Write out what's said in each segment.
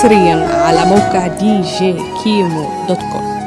حصريا على موقع دي جي كيمو دوت كوم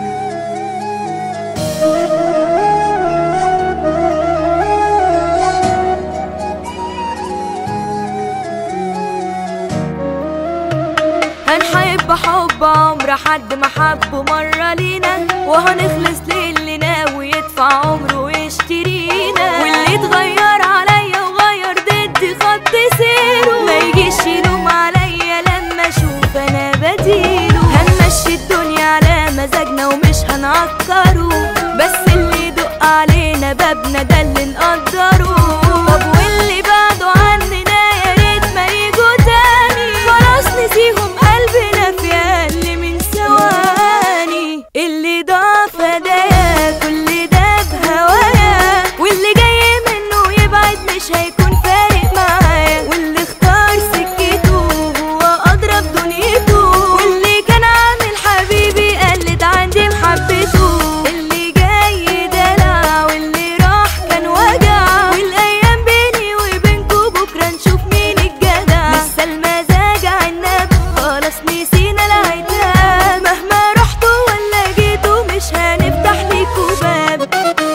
هنحب حب عمر حد ما حبه مرة لينا وهنخلص للي ناوي يدفع عمره ويشترينا واللي اتغير عليا وغير ضدي خط سيره ما يجيش يلوم عليا لما اشوف انا بديله هنمشي الدنيا على مزاجنا ومش هنعكره بس اللي يدق علينا بابنا ده اللي نقدره طب واللي بعده عننا يا ريت ما يجوا تاني خلاص نسيهم قلبنا في اقل من ثواني اللي ضاف هدايا كل ده بهوايا واللي جاي منه يبعد مش هيكون فارق معايا واللي اختار سكته هو اضرب دنيته واللي كان عامل حبيبي قلد عندي محبته اللي جاي دلع واللي راح كان وجع والايام بيني وبينكو بكره نشوف مين الجدع لسه المزاج عناب خلاص نسينا العتاب مهما رحتوا ولا جيتوا مش هنفتح ليكوا باب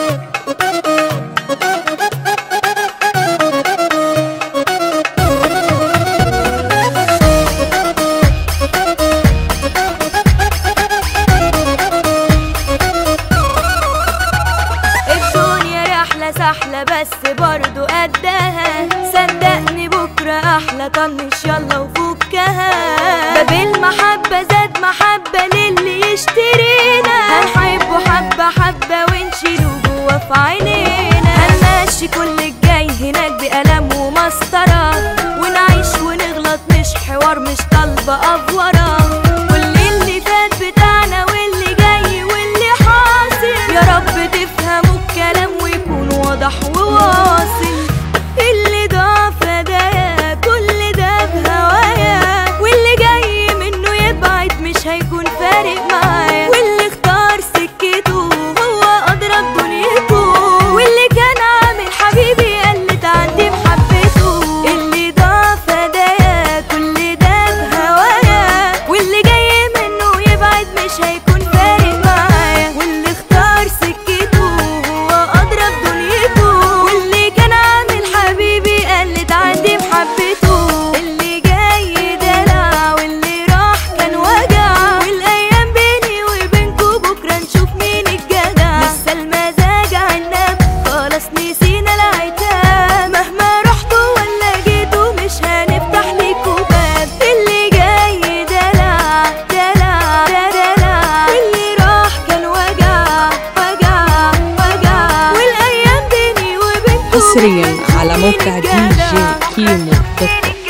الدنيا رحلة سحلة بس برضو قدها صدقني بكرة أحلى طنش يلا وفكها باب المحبة زاد محبة للي يشترينا هنحبه حبة حبة ونشيله جوا في عينينا هنمشي كل الجاي هناك بقلم ومسطرة ونعيش ونغلط مش حوار مش طالبة أفورة كل اللي فات بتاعنا واللي جاي واللي حاصل يا رب تفهموا الكلام ويكون واضح وواصل اللي ضاف هدايا كل ده بهوايا واللي جاي منه يبعد مش هيكون فارق معايا واللي اختار سكته هو اضرب دنيته واللي كان عامل حبيبي قلت عندي محبته اللي ضاف هدايا كل ده بهوايا واللي جاي منه يبعد مش هيكون فارق معايا واللي اختار سكته هو اضرب دنيته واللي كان عامل حبيبي قلت عندي محبته اللي جاي دلع واللي راح كان وجع والايام بيني وبينكو بكره نشوف مين الجدع لسه المزاج عناب خلاص نسينا العتاب مهما رحتوا ولا جيتوا مش هنفتح ليكوا باب اللي جاي دلع دلع دلع واللي راح كان وجع وجع وجع والايام بيني وبينكو حصريا على موقع دي جي كيمو دوت كوم